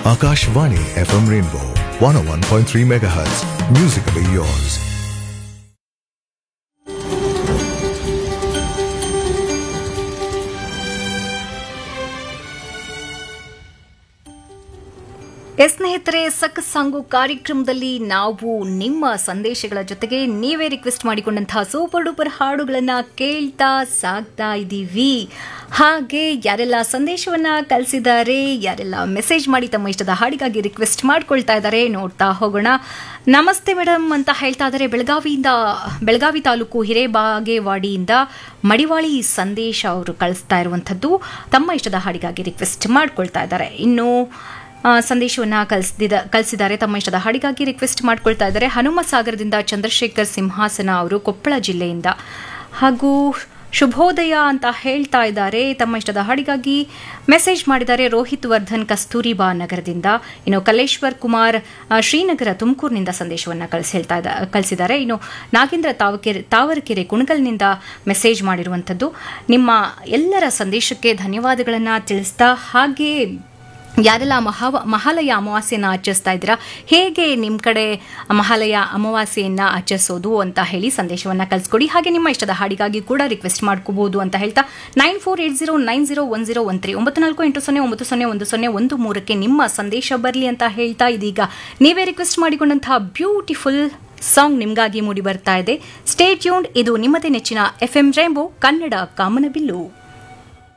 Akashvani FM Rainbow 101.3 MHz. Musically yours. Yes ಸ್ನೇಹಿತರೆ ಸಕ್ song ಕಾರ್ಯಕ್ರಮದಲ್ಲಿ ನಾವು ನಿಮ್ಮ ಸಂದೇಶಗಳ ಜೊತೆಗೆ ನೀವೇ ರಿಕ್ವೆಸ್ಟ್ ಮಾಡಿಕೊಂಡಂತಹ ಸೂಪರ್ ಡೂಪರ್ ಹಾಡುಗಳನ್ನ ಕೇಳ್ತಾ ಸಾಗ್ತಾ ಇದ್ದೀವಿ ಹಾಗೆ ಯಾರೆಲ್ಲ ಸಂದೇಶವನ್ನ ಕಳಿಸಿದ್ದಾರೆ ಯಾರೆಲ್ಲ ಮೆಸೇಜ್ ಮಾಡಿ ತಮ್ಮ ಇಷ್ಟದ ಹಾಡಿಗಾಗಿ ರಿಕ್ವೆಸ್ಟ್ ಮಾಡ್ಕೊಳ್ತಾ ಇದ್ದಾರೆ ನೋಡ್ತಾ ಹೋಗೋಣ ನಮಸ್ತೆ ಮೇಡಮ್ ಅಂತ ಹೇಳ್ತಾ ಇದ್ದಾರೆ ಬೆಳಗಾವಿಯಿಂದ ಬೆಳಗಾವಿ ತಾಲೂಕು ಹಿರೇಬಾಗೇವಾಡಿಯಿಂದ ಮಡಿವಾಳಿ ಸಂದೇಶ ಅವರು ಕಳಿಸ್ತಾ ಇರುವಂಥದ್ದು ತಮ್ಮ ಇಷ್ಟದ ಹಾಡಿಗಾಗಿ ರಿಕ್ವೆಸ್ಟ್ ಮಾಡ್ಕೊಳ್ತಾ ಇದ್ದಾರೆ ಇನ್ನು ಆ, ಸಂದೇಶವನ್ನ ಕಳಿಸಿದ ಕಳಿಸಿದ್ದಾರೆ ತಮ್ಮ ಇಷ್ಟದ ಹಾಡಿಗಾಗಿ ರಿಕ್ವೆಸ್ಟ್ ಮಾಡ್ಕೊಳ್ತಾ ಇದ್ದಾರೆ ಹನುಮ ಸಾಗರದಿಂದ ಚಂದ್ರಶೇಖರ್ ಸಿಂಹಾಸನ ಅವರು ಕೊಪ್ಪಳ ಜಿಲ್ಲೆಯಿಂದ ಹಾಗೂ ಶುಭೋದಯ ಅಂತ ಹೇಳ್ತಾ ಇದ್ದಾರೆ ತಮ್ಮ ಇಷ್ಟದ ಹಾಡಿಗಾಗಿ ಮೆಸೇಜ್ ಮಾಡಿದ್ದಾರೆ ರೋಹಿತ್ ವರ್ಧನ್ ಕಸ್ತೂರಿಬಾ ನಗರದಿಂದ ಇನ್ನು ಕಲೇಶ್ವರ್ ಕುಮಾರ್ ಆ, ಶ್ರೀನಗರ ತುಮಕೂರಿನಿಂದ ಸಂದೇಶವನ್ನು ಕಳಿಸಿ ಹೇಳ್ತಾ ಇದ್ದ ಕಳಿಸಿದ್ದಾರೆ ಇನ್ನು ನಾಗೇಂದ್ರ ತಾವಕೆರೆ ತಾವರಕೆರೆ ಕುಣಗಲ್ನಿಂದ ಮೆಸೇಜ್ ಮಾಡಿರುವಂಥದ್ದು ನಿಮ್ಮ ಎಲ್ಲರ ಸಂದೇಶಕ್ಕೆ ಧನ್ಯವಾದಗಳನ್ನು ತಿಳಿಸ್ತಾ ಹಾಗೆ ಯಾರೆಲ್ಲ ಮಹಾವ ಮಹಾಲಯ ಅಮಾವಾಸ್ಯೆಯನ್ನು ಆಚರಿಸ್ತಾ ಇದ್ದೀರಾ ಹೇಗೆ ನಿಮ್ಮ ಕಡೆ ಮಹಾಲಯ ಅಮಾವಾಸ್ಯೆಯನ್ನು ಆಚರಿಸೋದು ಅಂತ ಹೇಳಿ ಸಂದೇಶವನ್ನು ಕಳಿಸ್ಕೊಡಿ ಹಾಗೆ ನಿಮ್ಮ ಇಷ್ಟದ ಹಾಡಿಗಾಗಿ ಕೂಡ ರಿಕ್ವೆಸ್ಟ್ ಮಾಡ್ಕೋಬಹುದು ಅಂತ ಹೇಳ್ತಾ nine four eight zero nine zero one zero one three ಒಂಬತ್ತು ನಾಲ್ಕು ಎಂಟು ಸೊನ್ನೆ ಒಂಬತ್ತು ಸೊನ್ನೆ ಒಂದು ಸೊನ್ನೆ ಒಂದು ಮೂರಕ್ಕೆ ನಿಮ್ಮ ಸಂದೇಶ ಬರಲಿ ಅಂತ ಹೇಳ್ತಾ ಇದೀಗ ನೀವೇ ರಿಕ್ವೆಸ್ಟ್ ಮಾಡಿಕೊಂಡಂತಹ ಬ್ಯೂಟಿಫುಲ್ ಸಾಂಗ್ ನಿಮಗಾಗಿ ಮೂಡಿ ಬರ್ತಾ ಇದೆ ಸ್ಟೇ ಟ್ಯೂನ್ಡ್ ಇದು ನಿಮ್ಮದೇ ನೆಚ್ಚಿನ ಎಫ್ ಎಂ ರೈಂಬೋ ಕನ್ನಡ ಕಾಮನಬಿಲ್ಲು